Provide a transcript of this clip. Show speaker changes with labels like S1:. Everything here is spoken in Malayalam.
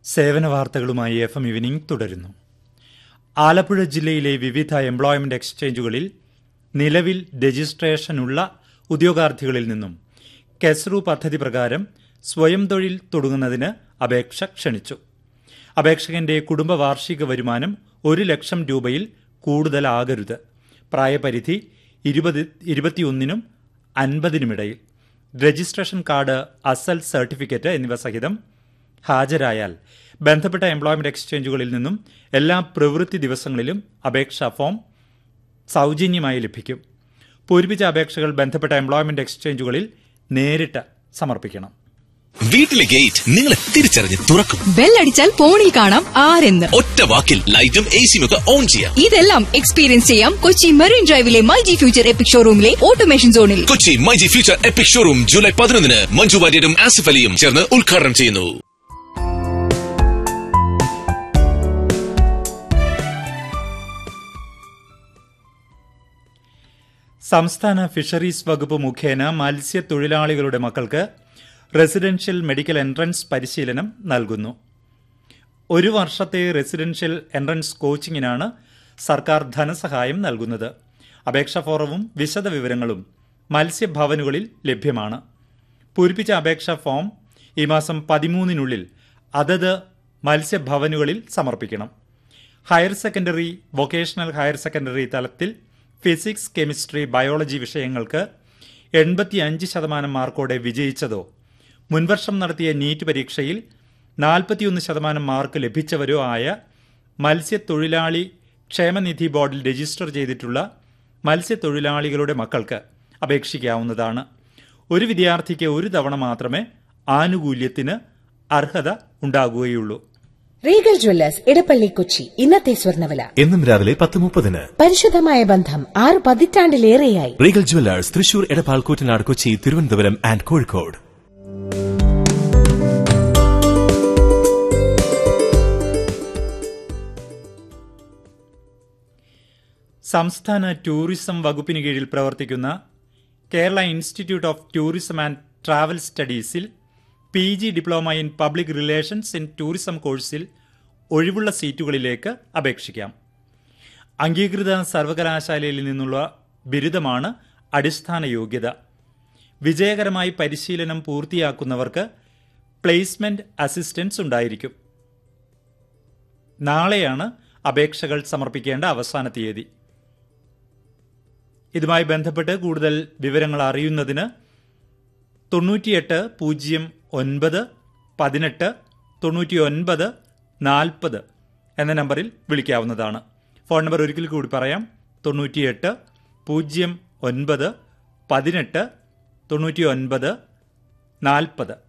S1: സേവന വാർത്തകളുമായി എഫ് എം ഈവനിംഗ് തുടരുന്നു ആലപ്പുഴ ജില്ലയിലെ വിവിധ എംപ്ലോയ്മെന്റ് എക്സ്ചേഞ്ചുകളിൽ നിലവിൽ രജിസ്ട്രേഷനുള്ള ഉദ്യോഗാർത്ഥികളിൽ നിന്നും കെസ്റു പദ്ധതി പ്രകാരം സ്വയം തൊഴിൽ തുടങ്ങുന്നതിന് അപേക്ഷ ക്ഷണിച്ചു അപേക്ഷകന്റെ കുടുംബ വാർഷിക വരുമാനം ഒരു ലക്ഷം രൂപയിൽ കൂടുതലാകരുത് പ്രായപരിധി ഇരുപത് ഇരുപത്തിയൊന്നിനും അൻപതിനുമിടയിൽ രജിസ്ട്രേഷൻ കാർഡ് അസൽ സർട്ടിഫിക്കറ്റ് എന്നിവ സഹിതം ഹാജരായാൽ ബന്ധപ്പെട്ട എംപ്ലോയ്മെന്റ് എക്സ്ചേഞ്ചുകളിൽ നിന്നും എല്ലാ പ്രവൃത്തി ദിവസങ്ങളിലും അപേക്ഷാ ഫോം സൗജന്യമായി ലഭിക്കും പൂരിപ്പിച്ച അപേക്ഷകൾ ബന്ധപ്പെട്ട എംപ്ലോയ്മെന്റ് എക്സ്ചേഞ്ചുകളിൽ നേരിട്ട് സമർപ്പിക്കണം
S2: വീട്ടിലെ ഗേറ്റ് നിങ്ങളെ തിരിച്ചറിഞ്ഞ് തുറക്കും
S3: ബെല്ലടിച്ചാൽ ഫോണിൽ കാണാം ആരെന്ന്
S2: ഒറ്റ വാക്കിൽ ലൈറ്റും എ സിയും ഒക്കെ ഓൺ ചെയ്യാം
S3: ഇതെല്ലാം എക്സ്പീരിയൻസ് ചെയ്യാം കൊച്ചി മെറീൻ ഡ്രൈവിലെ മൈജി ഫ്യൂച്ചർ എപ്പിക് ഷോറൂമിലെ ഓട്ടോമേഷൻ സോണിൽ
S2: Kochi myG future epic showroom July പതിനൊന്നിന് മഞ്ജു വാര്യരും ആസിഫ് അലിയും ചേർന്ന് ഉദ്ഘാടനം ചെയ്യുന്നു
S1: സംസ്ഥാന ഫിഷറീസ് വകുപ്പ് മുഖേന മത്സ്യത്തൊഴിലാളികളുടെ മക്കൾക്ക് റെസിഡൻഷ്യൽ മെഡിക്കൽ എൻട്രൻസ് പരിശീലനം നൽകുന്നു ഒരു വർഷത്തെ റെസിഡൻഷ്യൽ എൻട്രൻസ് കോച്ചിങ്ങിനാണ് സർക്കാർ ധനസഹായം നൽകുന്നത് അപേക്ഷാ ഫോറവും വിശദ വിവരങ്ങളും മത്സ്യഭവനുകളിൽ ലഭ്യമാണ് പൂരിപ്പിച്ച അപേക്ഷാ ഫോം ഈ മാസം പതിമൂന്നിനുള്ളിൽ അതത് മത്സ്യഭവനുകളിൽ സമർപ്പിക്കണം higher secondary vocational higher secondary തലത്തിൽ ഫിസിക്സ് കെമിസ്ട്രി ബയോളജി വിഷയങ്ങൾക്ക് എൺപത്തിയഞ്ച് ശതമാനം മാർക്കോടെ വിജയിച്ചതോ മുൻവർഷം നടത്തിയ നീറ്റ് പരീക്ഷയിൽ നാൽപ്പത്തിയൊന്ന് ശതമാനം മാർക്ക് ലഭിച്ചവരോ ആയ മത്സ്യത്തൊഴിലാളി ക്ഷേമനിധി ബോർഡിൽ രജിസ്റ്റർ ചെയ്തിട്ടുള്ള മത്സ്യത്തൊഴിലാളികളുടെ മക്കൾക്ക് അപേക്ഷിക്കാവുന്നതാണ് ഒരു വിദ്യാർത്ഥിക്ക് ഒരു തവണ മാത്രമേ ആനുകൂല്യത്തിന് അർഹത ഉണ്ടാകുകയുള്ളൂ
S4: റീഗൽ ജ്വല്ലേഴ്സ് ഇടപ്പള്ളി കൊച്ചി ഇന്നത്തെ സ്വർണ്ണവില
S5: എന്നും രാവിലെ പത്ത് മുപ്പതിന്
S4: പരിശുദ്ധമായ ബന്ധം ആറ് പതിറ്റാണ്ടിലേറെയായി
S5: Regal Jewellers Thrissur Edappal Koottanad Kochi Thiruvananthapuram and Kozhikode
S1: സംസ്ഥാന ടൂറിസം വകുപ്പിന് കീഴിൽ പ്രവർത്തിക്കുന്ന Kerala institute of tourism and travel സ്റ്റഡീസിൽ P G diploma in public relations in tourism കോഴ്സിൽ ഒഴിവുള്ള സീറ്റുകളിലേക്ക് അപേക്ഷിക്കാം അംഗീകൃത സർവകലാശാലയിൽ നിന്നുള്ള ബിരുദമാണ് അടിസ്ഥാന യോഗ്യത വിജയകരമായി പരിശീലനം പൂർത്തിയാക്കുന്നവർക്ക് പ്ലേസ്മെന്റ് അസിസ്റ്റൻസ് ഉണ്ടായിരിക്കും നാളെയാണ് അപേക്ഷകൾ സമർപ്പിക്കേണ്ട അവസാന തീയതി ഇതുമായി ബന്ധപ്പെട്ട് കൂടുതൽ വിവരങ്ങൾ അറിയുന്നതിന് തൊണ്ണൂറ്റിയെട്ട് പൂജ്യം ഒൻപത് പതിനെട്ട് തൊണ്ണൂറ്റി ഒൻപത് നാൽപ്പത് എന്ന നമ്പറിൽ വിളിക്കാവുന്നതാണ് ഫോൺ നമ്പർ ഒരിക്കൽ കൂടി പറയാം തൊണ്ണൂറ്റിയെട്ട് പൂജ്യം ഒൻപത് പതിനെട്ട് തൊണ്ണൂറ്റി ഒൻപത് നാൽപ്പത്